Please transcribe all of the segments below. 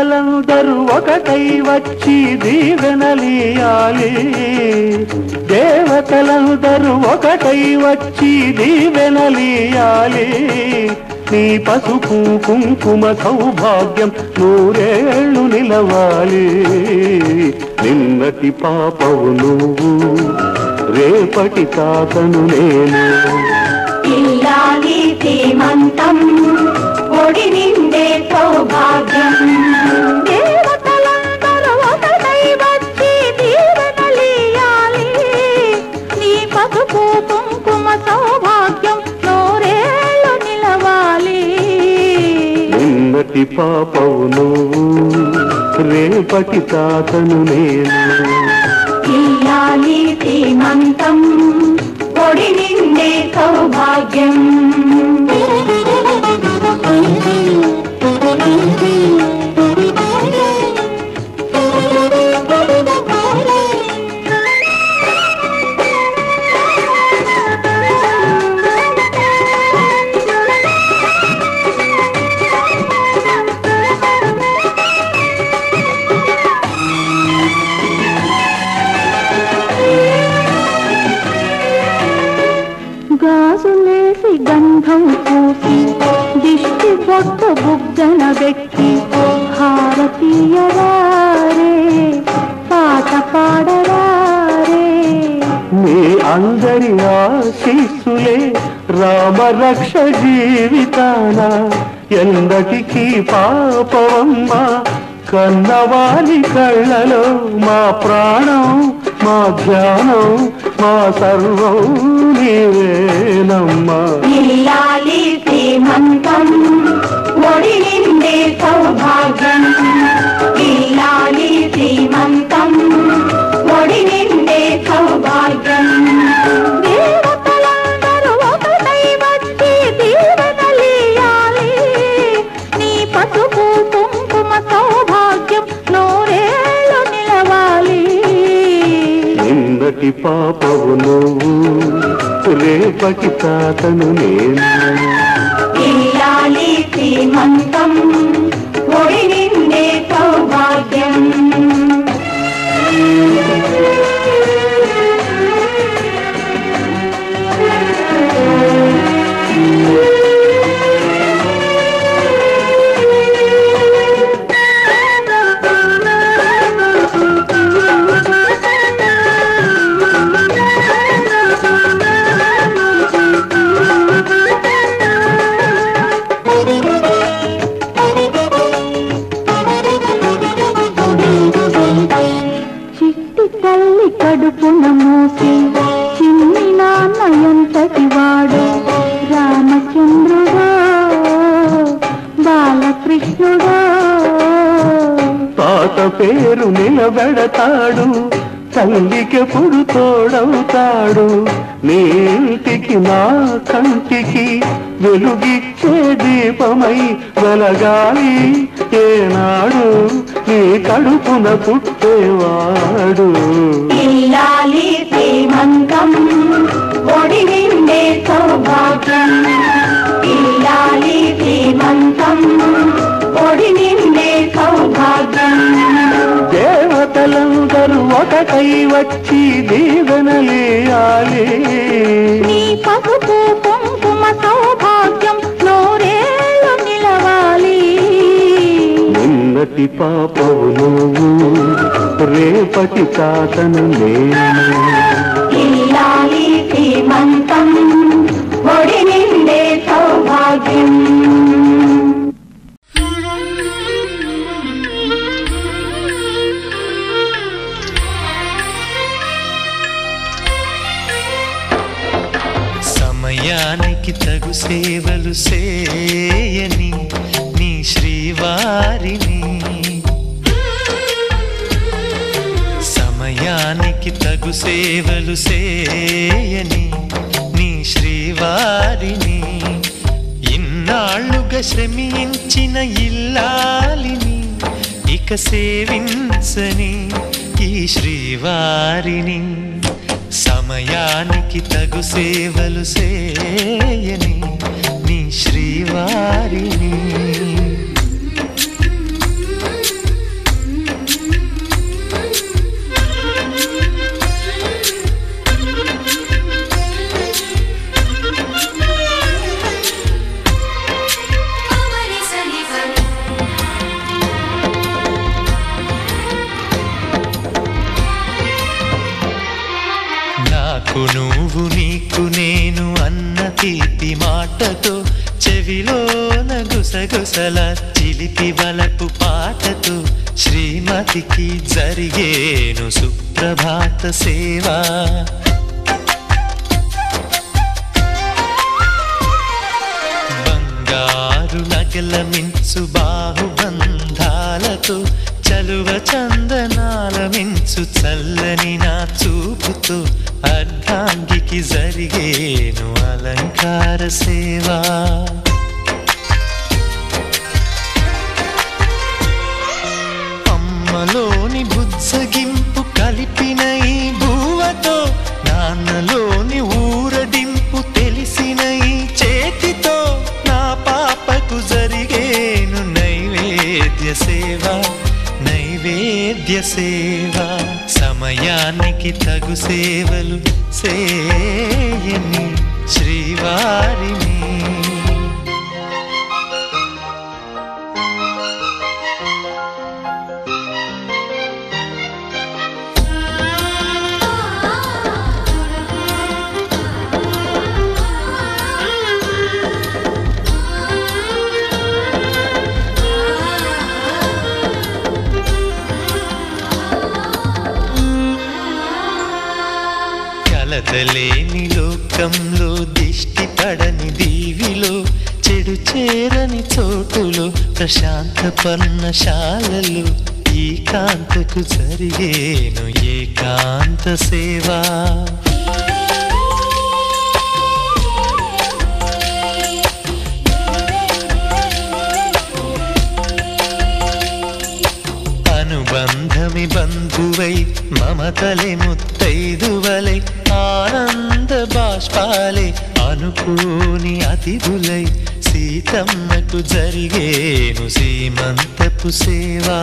దేవతలందరూ ఒకటై వచ్చి దీవెనలియాలి దేవతలందరూ ఒకటై వచ్చి దీవెనలియాలి నీ పసుపు కుంకుమ సౌభాగ్యం నూరేళ్ళు నిలవాలి నిన్నటి పాపవు నువ్వు రేపటి తాతను నేను ఇల్లాలి ధీమంతం ఒడి నిండే సౌభాగ్యం దేవతలందరూ ఒకటై వచ్చి దీవెనలియాలి నీ పసుపు కుంకుమ సౌభాగ్యం నూరేళ్ళు నిలవాలి నిన్నటి పాపవు నువ్వు రేపటి తాతను నేను ఇల్లాలి ధీమంతం ఒడి నిండే సౌభాగ్యం గాజులేసి గంధం పూసి దిష్టి బొట్టు బుగ్గన పెట్టి హారతీయరారే పాట పాడరారే మీ అందరి ఆశీస్సులే రామరక్ష జీవితాన ఎందటికీ పాపవమ్మ కన్నవాలి కళ్ళలో మా ప్రాణం మా ధ్యానం మా సర్వం నీవేనమ్మా ఇల్లాలి శ్రీమంతం ఒడి నిండే సౌభాగ్యం ఇల్లాలి శ్రీమంతం ఒడి నిండే సౌభాగ్యం దేవతలందరూ ఒకటై వచ్చి దీవెనలియాలి నీ పసుపు కుంకుమ సౌభాగ్యం నూరేళ్ళు నిలవాలి నిన్నటి పాపవు నువ్వు రేపటి తాతను నేను ఇల్లాలి శ్రీమంతం ఒడి నిండే సౌభాగ్యం చిట్టి తల్లి కడుపున మూసి చిన్ని నాన్న ఎంతటి వాడు రామచంద్రుడా బాలకృష్ణుడా తాత పేరు నిలబెడతాడు తల్లికెప్పుడు తోడవుతాడు నీ ఇంటికి నా కంటికి వెలుగిచ్చే దీపమై వెలగాలి ఏనాడు నీ కడుపున పుట్టేవాడు ఇల్లాలి శ్రీమంతం ఒడి నిండే సౌభాగ్యం ఇల్లాలి శ్రీమంతం ఒడి నిండే సౌభాగ్యం దేవతలందరూ ఒకటై వచ్చి దీవెనలియాలి నీ పసుపు కుంకుమ సౌభాగ్యం నూరేళ్ళు నిలవాలి నిన్నటి పాపవు నువ్వు రేపటి తాతను నేను ఇల్లాలి శ్రీమంతం ఒడి నిండే సౌభాగ్యం సమయానికి తగు సేవలు సేయని నీ శ్రీవారిని సమయానికి తగు సేవలు సేయని నీ శ్రీవారిని ఇన్నాళ్ళుగా శ్రమించిన ఇల్లాలిని ఇక సేవించని ఈ శ్రీవారిని సమయానికి తగు సేవలు సేయని నీ శ్రీవారిని నాకు నువ్వు నీకు నేను అన్న తీపి మాటతో చెవిలోన గుసగుసల చిలిపి వలపు పాటతో శ్రీమతికి జరిగేను సుప్రభాత సేవా బంగారు నగల మించు బాహుబంధాలతో చలువ చందనాల మించు చల్లని నా చూపుతో అర్ధాంగికి జరిగేను అలంకార సేవా అమ్మలోని బుజ్జగింపు కలిపిన ఈ బువ్వతో నాన్నలోని ఊరడింపు తెలిసిన ఈ చేతితో నా పాపకు జరిగేను నైవేద్య సేవ నైవేద్య సేవ సమయానికి తగు సేవలు సేయని శ్రీవారిని కలతలేని లోకంలో దిష్టి పడని దీవిలో చెడు చేరని చోటులో ప్రశాంత పర్ణశాలలో ఈ కాంతకు జరిగేను ఏకాంత సేవా అనుబంధమి బంధువై మమతలే ముత్తైదువలై ఆనంద బాష్పాలే అనుకోని అతిథులై సీతమ్మకు జరిగేను సీమంతపు సేవా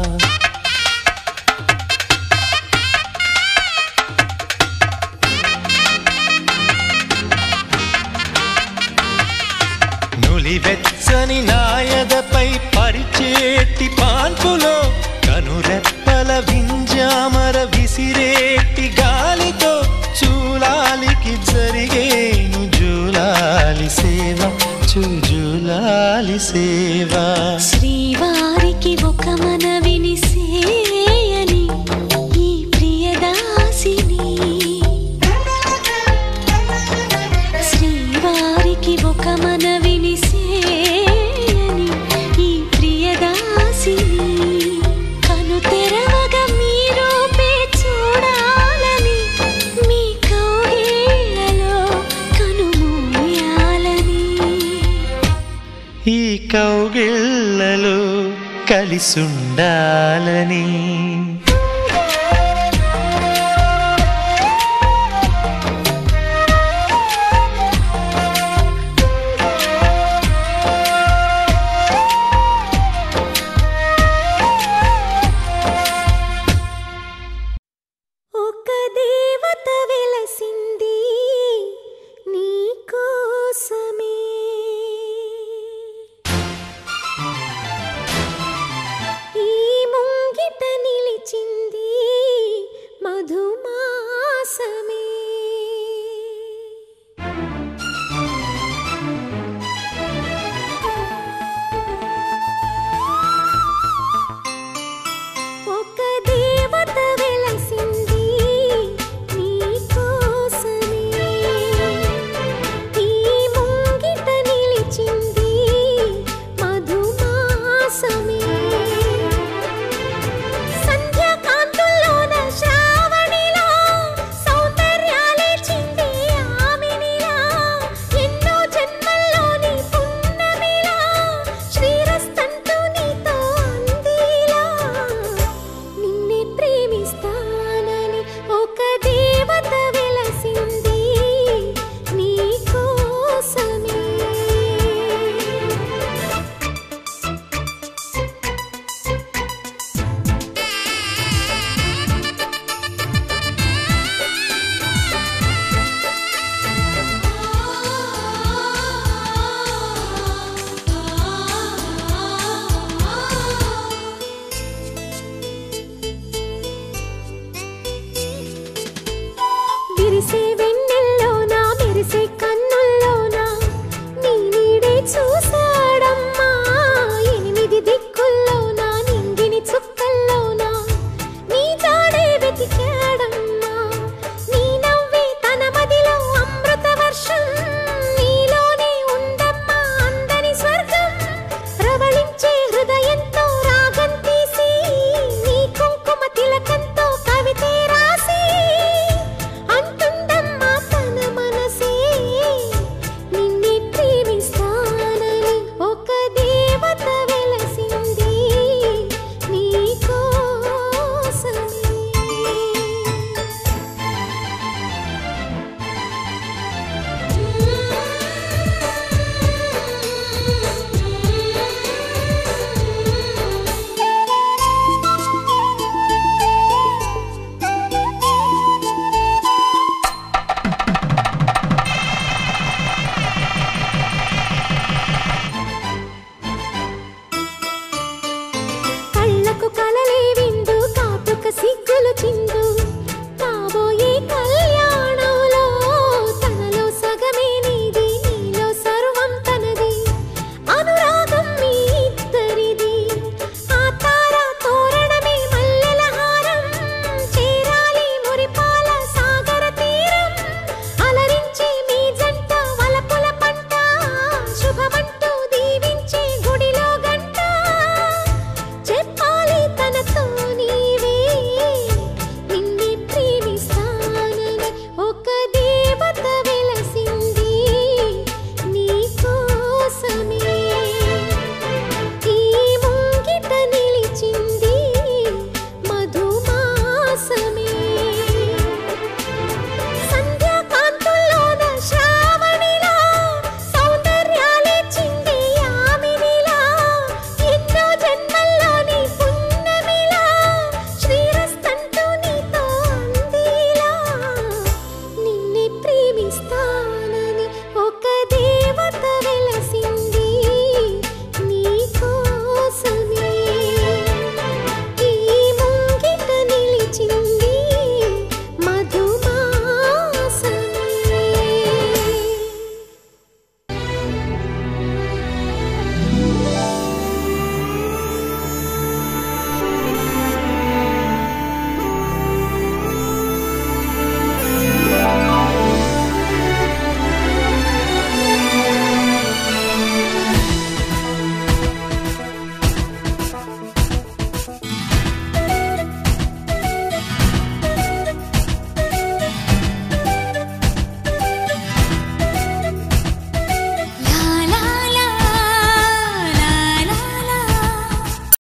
నులివెచ్చని నాయదపై పరిచేటి పాన్పులో కనురెప్పల వింజామర విసిరేటి గాలితో చూలాలికి జరిగేను జూలాలి సేవ చూజూలాలి సేవ శ్రీవారికి ఒక మనవిని సేయని ఈ ప్రియదాసిని శ్రీవారికి ఒక మనవిని సేయని ఈ ప్రియదాసిని కను తెరవగా మీ రూపే చూడాలని మీ కౌగిళ్ళలో కనుమూయాలని ఈ కౌగిళ్ళలో కలిసుండాలని